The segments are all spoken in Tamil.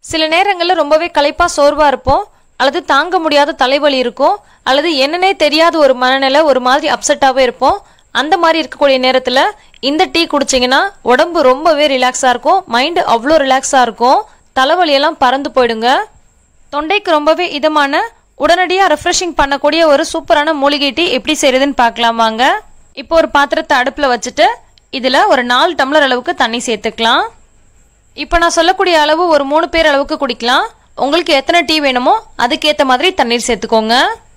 சில நேரங்களில் ரொம்பவே களைப்பா சோர்வா இருப்போம் அல்லது தாங்க முடியாத தலைவலி இருக்கும் அல்லது என்னன்னே தெரியாத ஒரு மனநிலை ஒரு மாதிரி அப்செட்டாகவே இருப்போம் அந்த மாதிரி இருக்கக்கூடிய நேரத்தில் இந்த டீ குடிச்சிங்கன்னா உடம்பு ரொம்பவே ரிலாக்ஸாக இருக்கும் மைண்டு அவ்வளோ ரிலாக்ஸாக இருக்கும் தலைவலியெல்லாம் பறந்து போயிடுங்க தொண்டைக்கு ரொம்பவே இதமான உடனடியாக ரெஃப்ரெஷிங் பண்ணக்கூடிய ஒரு சூப்பரான மூலிகை டீ எப்படி செய்யறதுன்னு பார்க்கலாம் வாங்க இப்போ ஒரு பாத்திரத்தை அடுப்பில் வச்சுட்டு இதில் ஒரு நாலு டம்ளர் அளவுக்கு தண்ணி சேர்த்துக்கலாம் இப்போ நான் சொல்லக்கூடிய அளவு ஒரு மூணு பேர் அளவுக்கு குடிக்கலாம் உங்களுக்கு எத்தனை டீ வேணுமோ அதுக்கேற்ற மாதிரி தண்ணீர் சேர்த்துக்கோங்க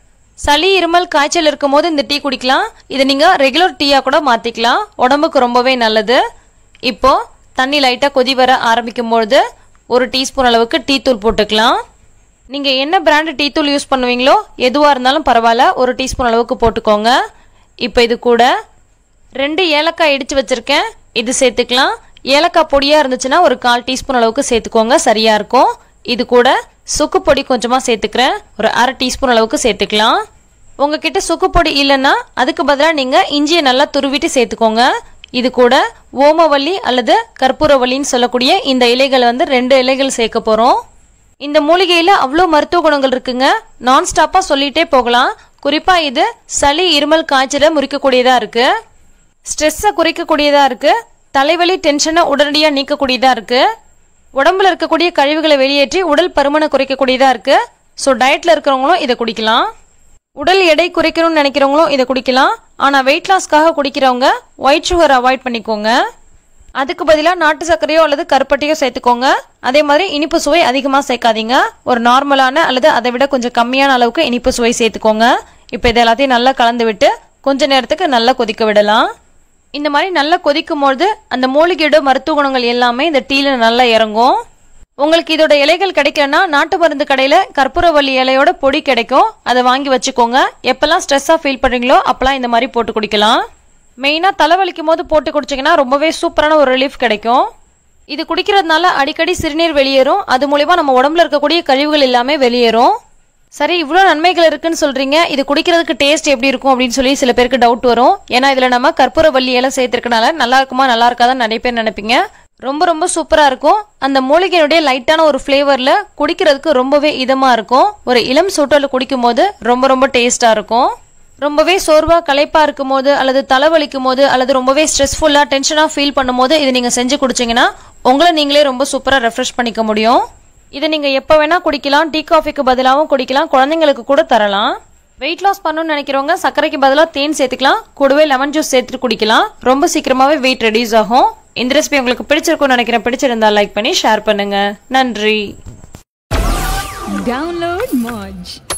சளி இருமல் காய்ச்சல் இருக்கும்போது இந்த டீ குடிக்கலாம் இதை நீங்கள் ரெகுலர் டீயாக கூட மாற்றிக்கலாம் உடம்புக்கு ரொம்பவே நல்லது இப்போ தண்ணி லைட்டாக கொதி வர ஆரம்பிக்கும் பொழுது ஒரு டீஸ்பூன் அளவுக்கு டீ தூள் போட்டுக்கலாம் நீங்கள் என்ன பிராண்டு டீ தூள் யூஸ் பண்ணுவீங்களோ எதுவாக இருந்தாலும் பரவாயில்ல ஒரு டீஸ்பூன் அளவுக்கு போட்டுக்கோங்க இப்போ இது கூட ரெண்டு ஏலக்காய் இடித்து வச்சுருக்கேன் இது சேர்த்துக்கலாம் ஏலக்காய் பொடியாக இருந்துச்சுன்னா ஒரு கால் டீஸ்பூன் அளவுக்கு சேர்த்துக்கோங்க சரியாக இருக்கும் இது கூட சுக்கு பொடி கொஞ்சமாக சேர்த்துக்கிறேன் ஒரு அரை டீஸ்பூன் அளவுக்கு சேர்த்துக்கலாம் உங்ககிட்ட சுக்கு பொடி இல்லைன்னா அதுக்கு பதிலாக நீங்கள் இஞ்சியை நல்லா துருவிட்டு சேர்த்துக்கோங்க இது கூட ஓமவல்லி அல்லது கற்பூரவல்லின்னு சொல்லக்கூடிய இந்த இலைகள் வந்து ரெண்டு இலைகள் சேர்க்க போகிறோம் இந்த மூலிகையில் அவ்வளோ மருத்துவ குணங்கள் இருக்குங்க நான் ஸ்டாப்பாக சொல்லிகிட்டே போகலாம் குறிப்பாக இது சளி இருமல் காய்ச்சலை முறிக்கக்கூடியதாக இருக்குது ஸ்ட்ரெஸ்ஸை குறைக்கக்கூடியதாக இருக்குது தலைவலி டென்ஷனை உடனடியாக நீக்கக்கூடியதாக இருக்குது உடம்புல இருக்கக்கூடிய கழிவுகளை வெளியேற்றி உடல் பருமனை குறைக்கக்கூடியதாக இருக்குது ஸோ டயட்டில் இருக்கிறவங்களும் இதை குடிக்கலாம் உடல் எடை குறைக்கணும்னு நினைக்கிறவங்களும் இதை குடிக்கலாம் ஆனால் வெயிட் லாஸ்க்காக குடிக்கிறவங்க ஒயிட் சுகர் அவாய்ட் பண்ணிக்கோங்க அதுக்கு பதிலாக நாட்டு சர்க்கரையோ அல்லது கருப்பட்டியோ சேர்த்துக்கோங்க அதே மாதிரி இனிப்பு சுவை அதிகமாக சேர்க்காதீங்க ஒரு நார்மலான அல்லது அதை விட கொஞ்சம் கம்மியான அளவுக்கு இனிப்பு சுவை சேர்த்துக்கோங்க இப்போ இது எல்லாத்தையும் நல்லா கலந்து விட்டு கொஞ்ச நேரத்துக்கு நல்லா கொதிக்க விடலாம் இந்த மாதிரி நல்லா கொதிக்கும் பொழுது அந்த மூலிகையோட மருத்துவ குணங்கள் எல்லாமே இந்த டீல நல்லா இறங்கும் உங்களுக்கு இதோட இலைகள் கிடைக்கலன்னா நாட்டு மருந்து கடையில் கற்பூரவல்லி இலையோட பொடி கிடைக்கும் அதை வாங்கி வச்சுக்கோங்க எப்பெல்லாம் ஸ்ட்ரெஸ்ஸாக ஃபீல் பண்ணுறீங்களோ அப்பெல்லாம் இந்த மாதிரி போட்டு குடிக்கலாம் மெயினாக தலைவலிக்கும் போது போட்டு குடிச்சிங்கன்னா ரொம்பவே சூப்பரான ஒரு ரிலீஃப் கிடைக்கும் இது குடிக்கிறதுனால அடிக்கடி சிறுநீர் வெளியேறும் அது மூலிமா நம்ம உடம்புல இருக்கக்கூடிய கழிவுகள் எல்லாமே வெளியேறும் சரி இவ்வளோ நன்மைகள் இருக்குன்னு சொல்றீங்க இது குடிக்கிறதுக்கு டேஸ்ட் எப்படி இருக்கும் அப்படின்னு சொல்லி சில பேருக்கு டவுட் வரும் ஏன்னா இதில் நம்ம கற்பூரவல்லி எல்லாம் சேர்த்துருக்கனால நல்லா இருக்குமா நல்லா இருக்காதான் நிறைய பேர் நினைப்பீங்க ரொம்ப ரொம்ப சூப்பராக இருக்கும் அந்த மூலிகையினுடைய லைட்டான ஒரு ஃப்ளேவரில் குடிக்கிறதுக்கு ரொம்பவே இதமாக இருக்கும் ஒரு இளம் சூட்டோல குடிக்கும் போது ரொம்ப ரொம்ப டேஸ்ட்டாக இருக்கும் ரொம்பவே சோர்வா களைப்பா இருக்கும் போது அல்லது தலைவலிக்கும் போது அல்லது ரொம்பவே ஸ்ட்ரெஸ்ஃபுல்லா டென்ஷனா ஃபீல் பண்ணும்போது இது நீங்க செஞ்சு குடிச்சீங்கன்னா உங்களை நீங்களே ரொம்ப சூப்பரா ரெஃப்ரெஷ் பண்ணிக்க முடியும் இதை நீங்க எப்ப வேணா குடிக்கலாம் டீ காஃபிக்கு பதிலாகவும் குடிக்கலாம் குழந்தைங்களுக்கு கூட தரலாம் வெயிட் லாஸ் பண்ணணும்னு நினைக்கிறவங்க சர்க்கரைக்கு பதிலாக தேன் சேர்த்துக்கலாம் கூடவே லெமன் ஜூஸ் சேர்த்து குடிக்கலாம் ரொம்ப சீக்கிரமாவே வெயிட் ரெடியூஸ் ஆகும் இந்த ரெசிபி உங்களுக்கு பிடிச்சிருக்கும்னு நினைக்கிறேன் பிடிச்சிருந்தா லைக் பண்ணி ஷேர் பண்ணுங்க நன்றி Download Moj.